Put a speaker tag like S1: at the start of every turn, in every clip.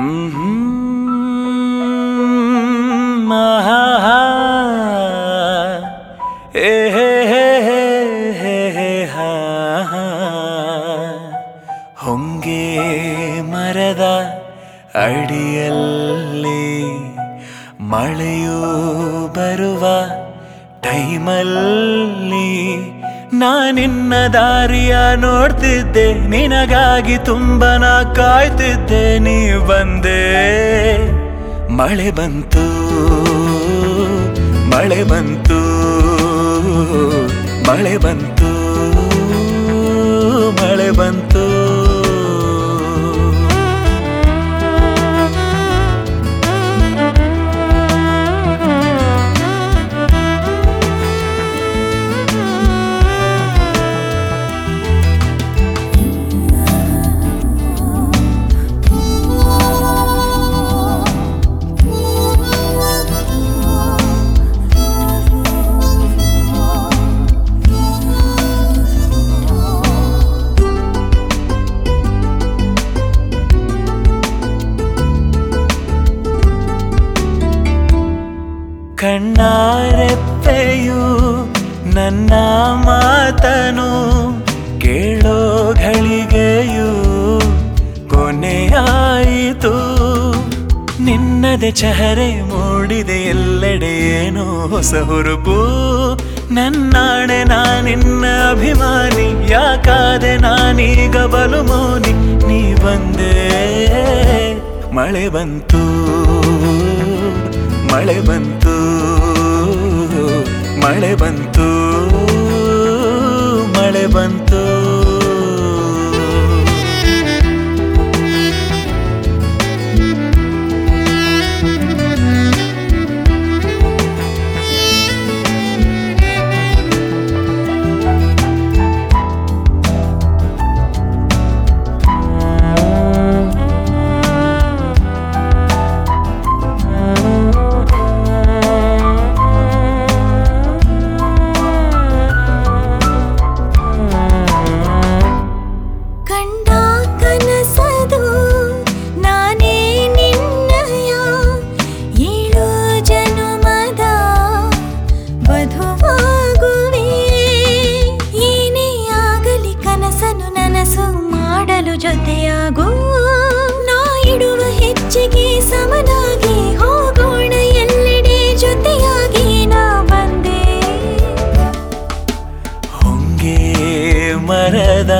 S1: ಹ್ಮ್ ಆಹಾ. ಏ ಹೇ ಹೇ ಹೇ ಹೇ ಹೇ ಹಾ ಹಾ. ಹೊಂಗೆ ಮರದ ಅಡಿಯಲ್ಲಿ ಮಳೆಯೂ ಬರುವ ಟೈಮಲ್ಲಿ ನಾನಿನ್ನ ದಾರಿಯ ನೋಡ್ತಿದ್ದೆ ನಿನಗಾಗಿ ತುಂಬ ನಾ ಕಾಯ್ತಿದ್ದೆ ನೀ ಬಂದೆ ಮಳೆ ಬಂತು ಮಳೆ ಬಂತು ಮಳೆ ಬಂತು ಮಳೆ ಬಂತು ಕಣ್ಣಾರೆಪ್ಪೆಯು ನನ್ನ ಮಾತನು ಕೇಳೋ ಘಳಿಗೆಯು ಕೊನೆಯಾಯಿತು ನಿನ್ನದೆ ಚಹರೆ ಮೂಡಿದೆ ಎಲ್ಲೆಡೆ ಏನೋ ಹೊಸ ಹುರುಪು ನನ್ನಾಣೆ ನಾನಿನ್ನ ಅಭಿಮಾನಿ ಯಾಕಾದೆ ನಾನೀಗ ಬಲು ಮೌನಿ ನೀ ಬಂದೆ ಮಳೆ ಬಂತು ಮಳೆ ಬಂತು ಮಳೆ ಬಂತು ಮಳೆ ಬಂತು
S2: ಕಂಡ ಕನಸದು ನಾನೇ ನಿನ್ನಯ ಏಳು ಜನುಮದ ವಧುವಾಗುವೆ ಏನೇ ಆಗಲಿ ಕನಸನು ನನಸು ಮಾಡಲು ಜೊತೆಯಾಗು ನಾ ಇಡುವ ಹೆಜ್ಜೆಗೆ ಸಮನಾಗಿ ಹೋಗೋಣ ಎಲ್ಲೆಡೆ ಜೊತೆಯಾಗಿ ನಾ ಬಂದೆ
S1: ಹೊಂಗೆ ಮರದ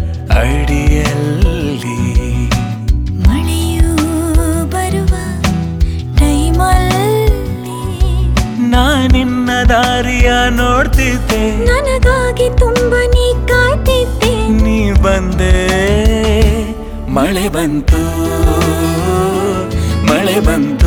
S1: ಅಡಿಯಲ್ಲಿ
S2: ಮಳೆಯೂ ಬರುವ ಟೈಮಲ್ಲಿ
S1: ನಾನಿನ್ನ ದಾರಿಯ ನೋಡ್ತಿದ್ದೆ
S2: ನನಗಾಗಿ ತುಂಬ ನೀ ಕಾಯ್ತಿದ್ದೆ
S1: ನೀ ಬಂದೆ ಮಳೆ ಬಂತು ಮಳೆ ಬಂತು